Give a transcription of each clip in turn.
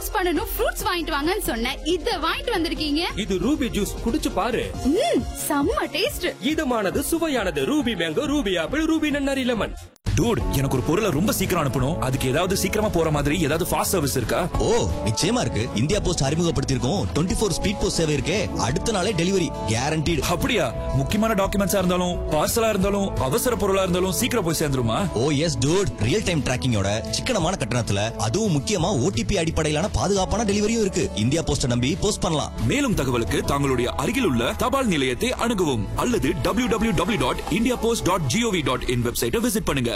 Juice பண்ணனும் fruits வாங்கிட்டு வாங்கன்னு சொன்னேன் இத வாங்கிட்டு வந்திருக்கீங்க இது ரூபி ஜூஸ் குடிச்சு பாரு ம் செம்ம டேஸ்ட் இதமானது சுவையானது Ruby mango Ruby apple Ruby நன்னாரி லெமன் டூட் எனக்கு ஒரு பொருளை ரொம்ப சீக்கிரம் அனுப்பணும் அதுக்கு ஏதாவது சீக்கிரமா போற மாதிரி ஏதாவது ஃபாஸ்ட் சர்வீஸ் இருக்கா ஓ நிச்சயமா இருக்கு இந்தியா போஸ்ட் அறிமுகப்படுத்தியிருக்கோம் டுவெண்ட்டி ஃபோர் ஸ்பீட் போஸ்ட் சேவை இருக்கே அடுத்த நாளே டெலிவரி கேரண்டீடு அப்படியா முக்கியமான டாக்குமெண்ட்ஸா இருந்தாலும் பார்சலா இருந்தாலும் அவசர பொருளா இருந்தாலும் சீக்கிரம் போய் சேர்ந்துருமா ஓ எஸ் டூட் ரியல் டைம் டிராக்கிங்கோட சிக்கனமான கட்டணத்துல அதுவும் முக்கியமா ஓடிபி அடிப்படையிலான பாதுகாப்பான டெலிவரியும் இருக்கு இந்தியா போஸ்ட நம்பி போஸ்ட் பண்ணலாம் மேலும் தகவலுக்கு தங்களுடைய அருகில் உள்ள தபால் நிலையத்தை அணுகவும் அல்லது W W W dot India post dot G O V dot in வெப்சைட்டை விசிட் பண்ணுங்க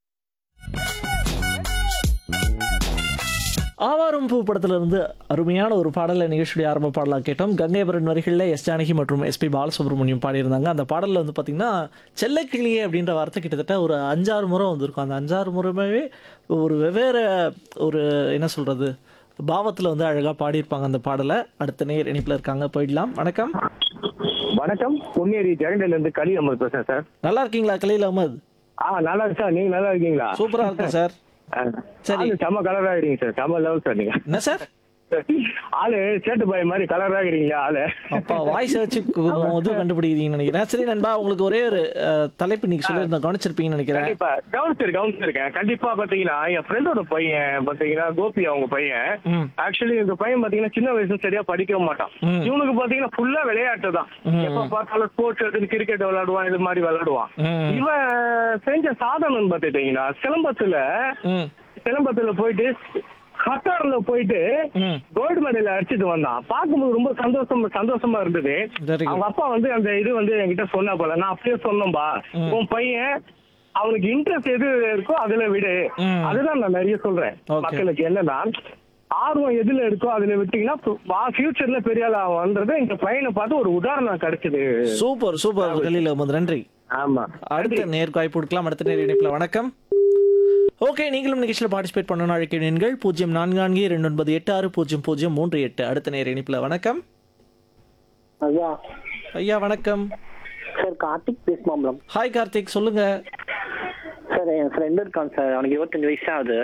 ஆவாரம் பூ படத்துல இருந்து அருமையான ஒரு பாடலை நிகழ்ச்சியுடைய ஆரம்ப பாடலாக கேட்டோம் கங்கைபுரன் வரிகளில் எஸ் ஜானகி மற்றும் எஸ்பி பாலசுப்ரமணியம் பாடியிருந்தாங்க அந்த பாடலில் வந்து பார்த்தீங்கன்னா செல்லக்கிளியே அப்படின்ற வார்த்தை கிட்டத்தட்ட ஒரு அஞ்சாறு முறை வந்திருக்கும் அந்த அஞ்சாறு முறையுமே ஒரு வெவ்வேறு ஒரு என்ன சொல்கிறது பாவத்தில் வந்து அழகாக பாடியிருப்பாங்க அந்த பாடலை அடுத்த நேர் இணைப்பில் இருக்காங்க போயிடலாம் வணக்கம் வணக்கம் பொன்னேரி ஜெகண்டில இருந்து கலி அமர் பேசுறேன் சார் நல்லா இருக்கீங்களா கலீல் அகமது ஆ நல்லா இருக்கு சார் நீங்க நல்லா இருக்கீங்களா சூப்பராக இருக்கேன் சார் ஆ. சரி. ஆளு செம கலரா இருக்கீங்க சார் செம லெவல் சார் நீங்க என்ன சார் ஆளு சேட்டு பாய் மாதிரி கலரா இருக்கிறீங்களா ஆளு அப்பா வாய்ஸ் வச்சு இது கண்டுபிடிக்கிறீங்கன்னு நினைக்கிறேன் சரி நண்பா உங்களுக்கு ஒரே ஒரு அஹ், தலைப்பு நீங்க சொல்லியிருந்தேன் கவனிச்சிருப்பீங்கன்னு நினைக்கிறேன் கண்டிப்பா கவனிச்சிரு கவனிச்சிருக்கேன் கண்டிப்பா பாத்தீங்கன்னா என் ஃப்ரெண்டோட பையன் பாத்தீங்கன்னா கோபி அவங்க பையன் ம். ஆக்சுவலி இந்த பையன் பாத்தீங்கன்னா சின்ன வயசுல சரியா படிக்க மாட்டான் ம். இவனுக்கு பாத்தீங்கன்னா ஃபுல்லா விளையாட்டு தான் எப்ப பார்த்தாலும் ஸ்போர்ட்ஸ் எடுத்து கிரிக்கெட் விளையாடுவான் இது மாதிரி விளையாடுவான் ம். இவன் செஞ்ச சாதனம் பாத்துட்டீங்கன்னா சிலம்பத்துல ம் சிலம்பத்துல போயிட்டு கத்தார்ல போயிட்டு ம். கோல்டு மெடல் அடிச்சிட்டு வந்தான் பார்க்கும்போது ரொம்ப சந்தோஷம் சந்தோஷமா இருந்தது Very good. அவங்க அப்பா வந்து அந்த இது வந்து என்கிட்ட சொன்னா போல நான் அப்படியே சொன்னேன்பா உன் பையன் அவனுக்கு இன்ட்ரெஸ்ட் எது இருக்கோ அதுல விடு ம். அதுதான் நான் நிறைய சொல்றேன் Okay. மக்களுக்கு என்னன்னா ஆர்வம் எதுல இருக்கோ அதுல விட்டீங்கன்னா ஃபியூச்சர்ல பெரிய ஆள் ஆகும்ன்றது இந்த பையனை பார்த்து ஒரு உதாரணம் கிடைச்சது சூப்பர் சூப்பர் கலீல் அகமது நன்றி ஆமா அடுத்த நேர் வாய்ப்பு கொடுக்கலாம் அடுத்த நேர் இணைப்பில் வணக்கம் ஓகே நீங்களும் நிகழ்ச்சியில் பார்ட்டிசிபேட் பண்ணணும் அழைக்கிறீர்கள் பூஜ்ஜியம் நான்கு நான்கு இரண்டு ஒன்பது எட்டு ஆறு பூஜ்ஜியம் பூஜ்ஜியம் மூன்று எட்டு அடுத்த நேர் இணைப்பில் வணக்கம் ஐயா ஐயா வணக்கம் சார் கார்த்திக் பேசுமாம்பலம் ஹாய் கார்த்திக் சொல்லுங்க சார் என் ஃப்ரெண்டு இருக்கான் சார் அவனுக்கு இருபத்தஞ்சு வயசு ஆகுது